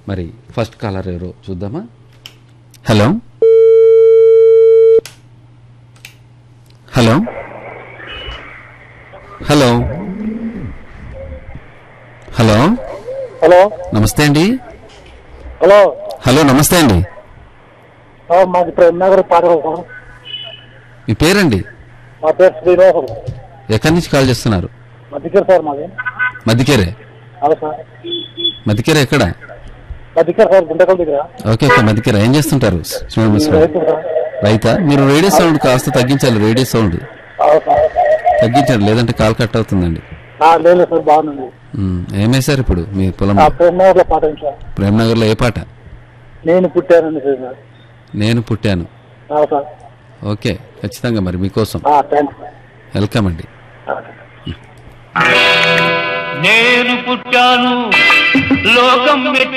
మరి first caller ఎవరో చూద్దామా hello hello hello hello hello నమస్తే అండి హలో హలో నమస్తే అండి ఆ, మాది ప్రేమనగర్ పాటలు మీ పేరండి మా పేరు శ్రీనివాసం ఎక్కడి నుంచి కాల్ చేస్తున్నారు మధ్యకర్ సార్ మాది మధ్యకేరే అవును సార్ మధ్యకేరే ఎక్కడ మధ్యకర్ సార్ గుంటకల్ దగ్గర ఓకే ఓకే మధ్యకేరే ఏం చేస్తుంటారు శ్రీనివాస్ నేను గారు? రైతు సార్ రైతా మీరు రేడియో సౌండ్ కాస్త తగ్గించాలి రేడియో సౌండ్ అవును సార్ తగ్గించండి లేదంటే కాల్ కట్ అవుతుందండి ఆ, లేదు సార్ బాగుంది ఉమ్, ఏమేశారు ఇప్పుడు మీ పొలం ఆ ప్రేమనగర్ లో పాట ఏంటి సార్ ప్రేమనగర్లో ఏ పాట నేను పుట్టానండి సార్ నేను పుట్టాను అవును సార్ ఓకే ఖచ్చితంగా మరి మీకోసం థ్యాంక్స్ సార్ వెల్కమ్ అండి ఆ, నేను పుట్టాను లోకం మెచ్చి